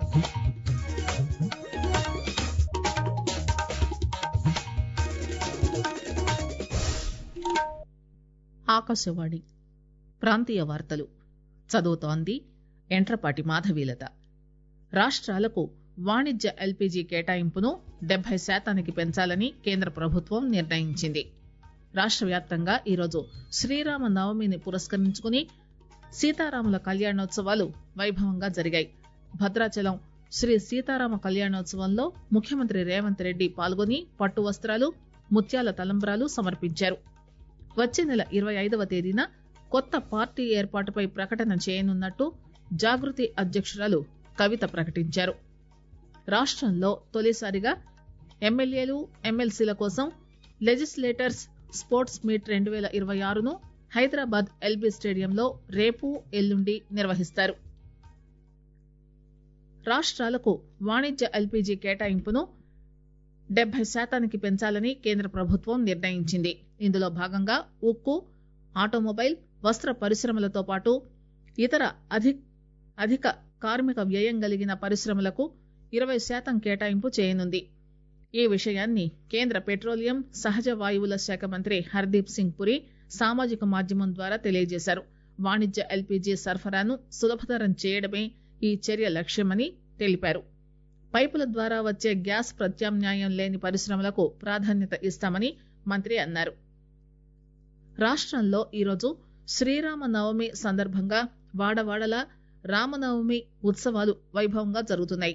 ఆకాశవాణి ప్రాంతీయ వార్తలు చదువుతోంది ఎంట్రపాటి మాధవీలత రాష్ట్రాలకు వాణిజ్య ఎల్పీజీ కేటాయింపును డెబ్బై శాతానికి పెంచాలని కేంద్ర ప్రభుత్వం నిర్ణయించింది రాష్ట్ర వ్యాప్తంగా ఈరోజు శ్రీరామ నవమిని పురస్కరించుకుని సీతారాముల కళ్యాణోత్సవాలు వైభవంగా జరిగాయి భద్రాచలం శ్రీ సీతారామ కళ్యాణోత్సవంలో ముఖ్యమంత్రి రేవంత్ రెడ్డి పాల్గొని పట్టు వస్త్రాలు ముత్యాల తలంబ్రాలు సమర్పించారు వచ్చే నెల ఇరవై ఐదవ తేదీన కొత్త పార్టీ ఏర్పాటుపై ప్రకటన చేయనున్నట్టు జాగృతి అధ్యక్షురాలు కవిత ప్రకటించారు రాష్టంలో తొలిసారిగా ఎమ్మెల్యేలు ఎమ్మెల్సీల కోసం లెజిస్లేటర్స్ స్పోర్ట్స్ మీట్ రెండు పేల ఇరవై ఆరును హైదరాబాద్ ఎల్బీ స్టేడియంలో రేపు ఎల్లుండి నిర్వహిస్తారు రాష్ట్రాలకు వాణిజ్య ఎల్పీజీ కేటాయింపును డెబ్బై శాతానికి పెంచాలని కేంద్ర ప్రభుత్వం నిర్ణయించింది ఇందులో భాగంగా ఉక్కు ఆటోమొబైల్ వస్త్ర పరిశ్రమలతో పాటు ఇతర అధిక కార్మిక వ్యయం కలిగిన పరిశ్రమలకు ఇరవై శాతం కేటాయింపు చేయనుంది ఈ విషయాన్ని కేంద్ర పెట్రోలియం సహజ వాయువుల శాఖ మంత్రి హర్దీప్ సింగ్ పురి సామాజిక మాధ్యమం ద్వారా తెలియజేశారు వాణిజ్య ఎల్పీజీ సరఫరాను సులభతరం చేయడమే ఈ చర్య లక్ష్యమని తెలిపారు పైపుల ద్వారా వచ్చే గ్యాస్ ప్రత్యామ్నాయం లేని పరిశ్రమలకు ప్రాధాన్యత ఇస్తామని మంత్రి అన్నారు రాష్టంలో ఈరోజు శ్రీరామ నవమి సందర్భంగా వాడవాడలా రామనవమి ఉత్సవాలు వైభవంగా జరుగుతున్నాయి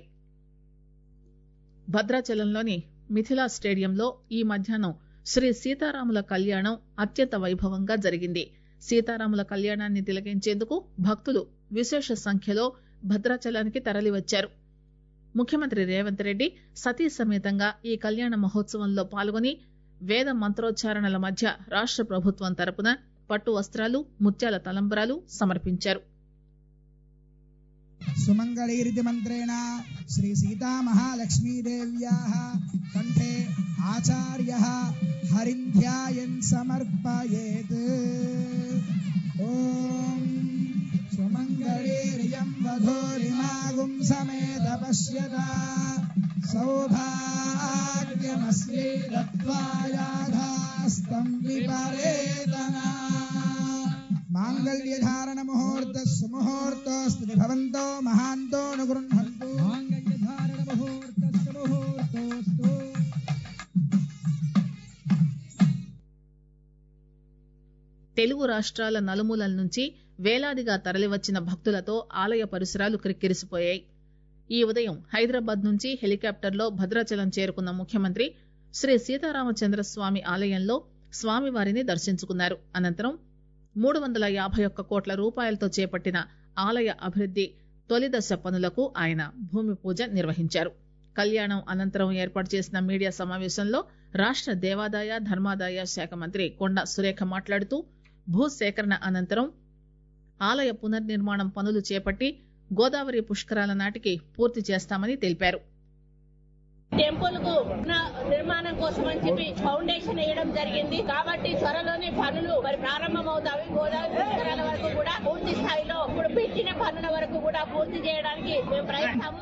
భద్రాచలంలోని మిథిలా స్టేడియంలో ఈ మధ్యాహ్నం శ్రీ సీతారాముల కళ్యాణం అత్యంత వైభవంగా జరిగింది సీతారాముల కళ్యాణాన్ని తిలకించేందుకు భక్తులు విశేష సంఖ్యలో భద్రాచలానికి తరలివచ్చారు ముఖ్యమంత్రి రేవంత్ రెడ్డి సతీ సమేతంగా ఈ కళ్యాణ మహోత్సవంలో పాల్గొని వేద మంత్రోచ్చారణల మధ్య రాష్ట ప్రభుత్వం తరపున పట్టు వస్త్రాలు ముత్యాల తలంబరాలు సమర్పించారు సుమంగళీరితి మంత్రేణ శ్రీ సీతా మహాలక్ష్మీదేవ్యాः కంఠే ఆచార్య హరింధ్యాయన్ సమర్పయేత్ ఓం సుమంగళీరియం వధూరిమాగుం సమేత పశ్యత సౌభాగ్యమస్యై దత్వాయాధాస్తం విపరేతనా మాంగళ్యధారణ ముహూర్త సుముహూర్తోస్తు భవంతో మహాంతో అనుగృహంతు మాంగళ్యధారణ ముహూర్త సుముహూర్తోస్తు తెలుగు రాష్ట్రాల నలుమూలల నుంచి వేలాదిగా తరలివచ్చిన భక్తులతో ఆలయ పరిసరాలు క్రిక్కిరిసిపోయాయి ఈ ఉదయం హైదరాబాద్ నుంచి హెలికాప్టర్లో భద్రాచలం చేరుకున్న ముఖ్యమంత్రి శ్రీ సీతారామచంద్రస్వామి ఆలయంలో స్వామివారిని దర్శించుకున్నారు అనంతరం మూడు వందల యాభై ఒక్క కోట్ల రూపాయలతో చేపట్టిన ఆలయ అభివృద్ది తొలిదశ పనులకు ఆయన భూమి పూజ నిర్వహించారు కళ్యాణం అనంతరం ఏర్పాటు చేసిన మీడియా సమావేశంలో రాష్ట దేవాదాయ ధర్మాదాయ శాఖ మంత్రి కొండ సురేఖ మాట్లాడుతూ భూసేకరణ అనంతరం ఆలయ పునర్నిర్మాణం పనులు చేపట్టి గోదావరి పుష్కరాల నాటికి పూర్తి చేస్తామని తెలిపారు టెంపుల్ కు నిర్మాణం కోసం అని చెప్పి ఫౌండేషన్ వేయడం జరిగింది కాబట్టి త్వరలోనే పనులు మరి ప్రారంభమవుతాయి గోదావరి పుష్కరాల వరకు కూడా పూర్తి స్థాయిలో ఇప్పుడు పెట్టిన పనుల వరకు కూడా పూర్తి చేయడానికి మేము ప్రయత్నము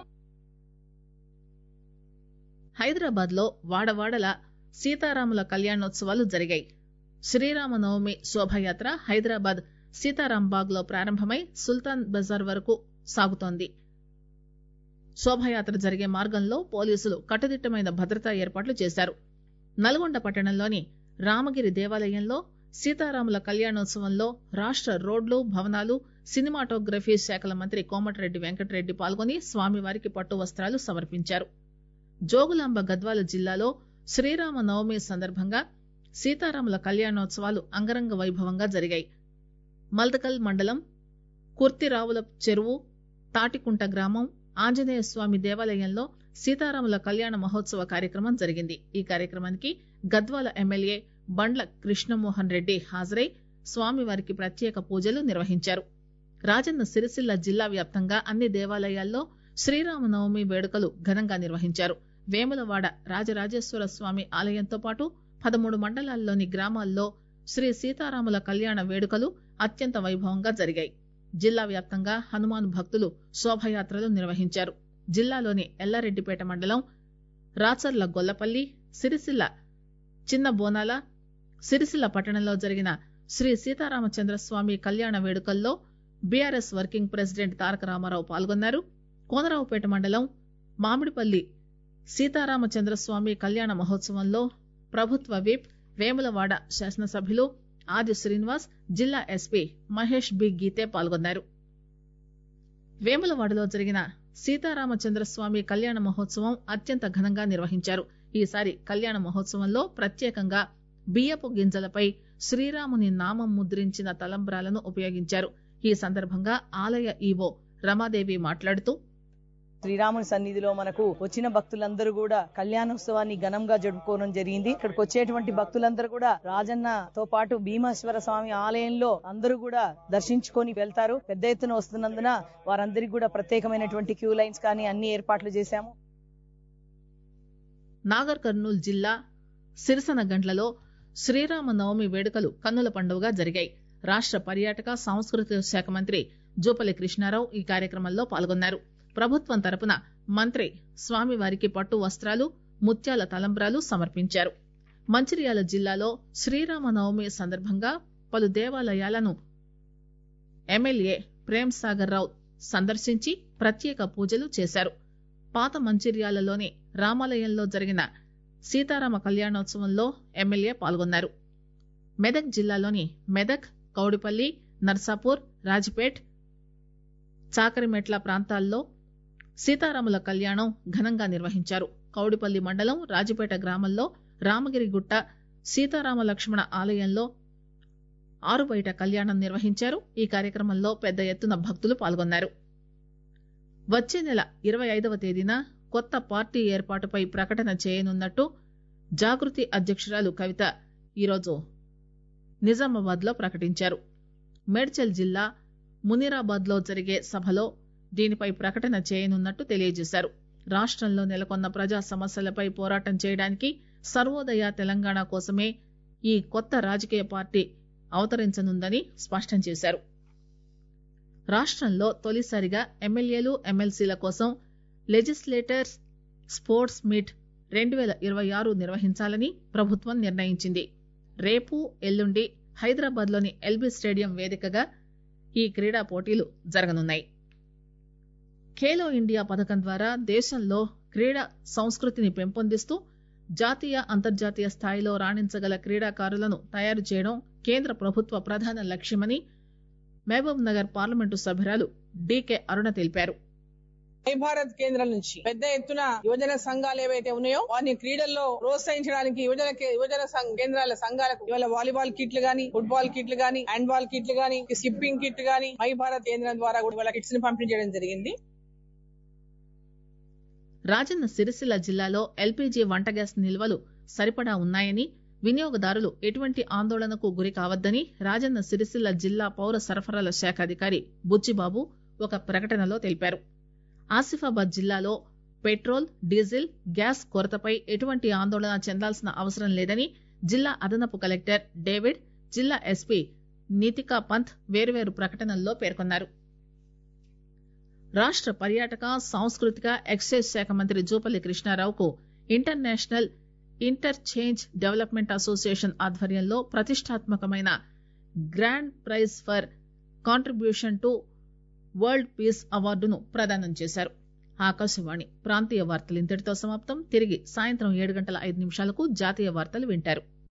హైదరాబాద్ లో వాడవాడల సీతారాముల కళ్యాణోత్సవాలు జరిగాయి శ్రీరామనవమి శోభయాత్ర హైదరాబాద్ సీతారాంబాగ్ లో ప్రారంభమై సుల్తాన్ బజార్ వరకు సాగుతోంది శోభయాత్ర జరిగే మార్గంలో పోలీసులు కట్టుదిట్టమైన భద్రతా ఏర్పాట్లు చేశారు నల్గొండ పట్టణంలోని రామగిరి దేవాలయంలో సీతారాముల కళ్యాణోత్సవంలో రాష్ట రోడ్లు భవనాలు సినిమాటోగ్రఫీ శాఖల మంత్రి కోమటిరెడ్డి వెంకటరెడ్డి పాల్గొని స్వామివారికి పట్టు వస్త్రాలు సమర్పించారు జోగులాంబ గద్వాల జిల్లాలో శ్రీరామ నవమి సందర్భంగా సీతారాముల కళ్యాణోత్సవాలు అంగరంగ వైభవంగా జరిగాయి మల్దకల్ మండలం కుర్తిరావుల చెరువు తాటికుంట గ్రామం ఆంజనేయ స్వామి దేవాలయంలో సీతారాముల కళ్యాణ మహోత్సవ కార్యక్రమం జరిగింది ఈ కార్యక్రమానికి గద్వాల ఎమ్మెల్యే బండ్ల కృష్ణమోహన్ రెడ్డి హాజరై స్వామివారికి ప్రత్యేక పూజలు నిర్వహించారు రాజన్న సిరిసిల్ల జిల్లా వ్యాప్తంగా అన్ని దేవాలయాల్లో శ్రీరామనవమి వేడుకలు ఘనంగా నిర్వహించారు వేములవాడ రాజరాజేశ్వర స్వామి ఆలయంతో పాటు పదమూడు మండలాల్లోని గ్రామాల్లో శ్రీ సీతారాముల కళ్యాణ వేడుకలు అత్యంత వైభవంగా జరిగాయి జిల్లా వ్యాప్తంగా హనుమాన్ భక్తులు శోభయాత్రలు నిర్వహించారు జిల్లాలోని ఎల్లారెడ్డిపేట మండలం రాచర్ల గొల్లపల్లి సిరిసిల్ల చిన్న బోనాల సిరిసిల్ల పట్టణంలో జరిగిన శ్రీ సీతారామచంద్రస్వామి కళ్యాణ వేడుకల్లో BRS working president Taraka Ramarao పాల్గొన్నారు కోనరావుపేట మండలం మామిడిపల్లి సీతారామచంద్రస్వామి కళ్యాణ మహోత్సవంలో ప్రభుత్వ విప్ వేములవాడ శాసనసభ్యులు ఆది శ్రీనివాస్ జిల్లా ఎస్పీ మహేష్ బి గీతే పాల్గొన్నారు వేములవాడలో జరిగిన సీతారామచంద్రస్వామి కళ్యాణ మహోత్సవం అత్యంత ఘనంగా నిర్వహించారు ఈసారి కళ్యాణ మహోత్సవంలో ప్రత్యేకంగా బియ్యపు గింజలపై శ్రీరాముని నామం ముద్రించిన తలంబ్రాలను ఉపయోగించారు ఈ సందర్భంగా ఆలయ ఈవో రమాదేవి మాట్లాడుతూ శ్రీరాముని సన్నిధిలో మనకు వచ్చిన భక్తులందరూ కూడా కళ్యాణోత్సవాన్ని ఘనంగా జరుపుకోవడం జరిగింది ఇక్కడికి వచ్చేటువంటి భక్తులందరూ కూడా రాజన్నతో పాటు భీమేశ్వర స్వామి ఆలయంలో అందరూ కూడా దర్శించుకొని వెళ్తారు పెద్ద ఎత్తున వస్తున్నందున వారందరికీ కూడా ప్రత్యేకమైనటువంటి క్యూ లైన్స్ కానీ అన్ని ఏర్పాట్లు చేశాము నాగర్ కర్నూలు జిల్లా సిరిసనగండ్లలో శ్రీరామ నవమి వేడుకలు కన్నుల పండుగగా జరిగాయి రాష్ట పర్యాటక సాంస్కృతిక శాఖ మంత్రి జూపల్లి కృష్ణారావు ఈ కార్యక్రమంలో పాల్గొన్నారు ప్రభుత్వం తరపున మంత్రి స్వామివారికి పట్టు వస్త్రాలు ముత్యాల తలంబ్రాలు సమర్పించారు మంచిర్యాల జిల్లాలో శ్రీరామ నవమి సందర్భంగా పలు దేవాలయాలను ఎమ్మెల్యే ప్రేమ్ సాగర్ రావు సందర్శించి ప్రత్యేక పూజలు చేశారు పాత మంచిర్యాలలోని రామాలయంలో జరిగిన సీతారామ కళ్యాణోత్సవంలో ఎమ్మెల్యే పాల్గొన్నారు మెదక్ జిల్లాలోని మెదక్ కౌడిపల్లి నర్సాపూర్ రాజ్పేట్ చాకరిమెట్ల ప్రాంతాల్లో సీతారాముల కళ్యాణం ఘనంగా నిర్వహించారు కౌడిపల్లి మండలం రాజపేట గ్రామంలో రామగిరిగుట్ట సీతారామ లక్ష్మణ ఆలయంలో ఆరు బయట కళ్యాణం నిర్వహించారు ఈ కార్యక్రమంలో పెద్ద ఎత్తున భక్తులు పాల్గొన్నారు వచ్చే నెల ఇరవై ఐదవ తేదీన కొత్త పార్టీ ఏర్పాటుపై ప్రకటన చేయనున్నట్టు జాగృతి అధ్యక్షురాలు కవిత ఈరోజు నిజామాబాద్ లో ప్రకటించారు మేడ్చల్ జిల్లా మునీరాబాద్ లో జరిగే సభలో దీనిపై ప్రకటన చేయనున్నట్టు తెలియజేశారు రాష్టంలో నెలకొన్న ప్రజా సమస్యలపై పోరాటం చేయడానికి సర్వోదయ తెలంగాణ కోసమే ఈ కొత్త రాజకీయ పార్టీ అవతరించనుందని స్పష్టం చేశారు రాష్టంలో తొలిసారిగా ఎమ్మెల్యేలు ఎమ్మెల్సీల కోసం లెజిస్లేటర్స్ స్పోర్ట్స్ మీట్ రెండు పేల ఇరవై ఆరు నిర్వహించాలని ప్రభుత్వం నిర్ణయించింది రేపు ఎల్లుండి హైదరాబాద్ లోని ఎల్బీ స్టేడియం వేదికగా ఈ క్రీడా పోటీలు జరగనున్నాయి ఖేలో ఇండియా పథకం ద్వారా దేశంలో క్రీడా సంస్కృతిని పెంపొందిస్తూ జాతీయ అంతర్జాతీయ స్థాయిలో రాణించగల క్రీడాకారులను తయారు చేయడం కేంద్ర ప్రభుత్వ ప్రధాన లక్ష్యమని మహబూబ్ నగర్ పార్లమెంటు సభ్యురాలు డీకే అరుణ తెలిపారు జై భారత్ కేంద్రం నుంచి పెద్ద ఎత్తున యువజన సంఘాలు ఏవైతే ఉన్నాయో వారిని క్రీడల్లో ప్రోత్సహించడానికి యువజన కే- యువజన సంఘ- కేంద్రాల సంఘాలకు ఇవాళ వాలీబాల్ కిట్లు గాని ఫుట్బాల్ కిట్లు గాని హ్యాండ్ బాల్ కిట్లు గాని స్కిప్పింగ్ కిట్ గాని మై భారత్ కేంద్రం ద్వారా కూడా ఇవాళ కిట్స్ ని పంపిణీ చేయడం జరిగింది రాజన్న సిరిసిల్ల జిల్లాలో ఎల్పీజీ వంట గ్యాస్ నిల్వలు సరిపడా ఉన్నాయని వినియోగదారులు ఎటువంటి ఆందోళనకు గురి కావద్దని రాజన్న సిరిసిల్ల జిల్లా పౌర సరఫరాల శాఖ అధికారి బుచ్చిబాబు ఒక ప్రకటనలో తెలిపారు ఆసిఫాబాద్ జిల్లాలో పెట్రోల్ డీజిల్ గ్యాస్ కొరతపై ఎటువంటి ఆందోళన చెందాల్సిన అవసరం లేదని జిల్లా అదనపు కలెక్టర్ డేవిడ్ జిల్లా ఎస్పీ నీతికా పంత్ వేర్వేరు ప్రకటనల్లో పేర్కొన్నారు రాష్ట పర్యాటక సాంస్కృతిక ఎక్సైజ్ శాఖ మంత్రి జూపల్లి కృష్ణారావుకు international interchange development association ఆధ్వర్యంలో ప్రతిష్టాత్మకమైన grand prize for contribution to world peace అవార్డును ప్రదానం చేశారు ఆకాశవాణి ప్రాంతీయ వార్తలు ఇంతటితో సమాప్తం తిరిగి సాయంత్రం ఏడు గంటల ఐదు నిమిషాలకు జాతీయ వార్తలు వింటారు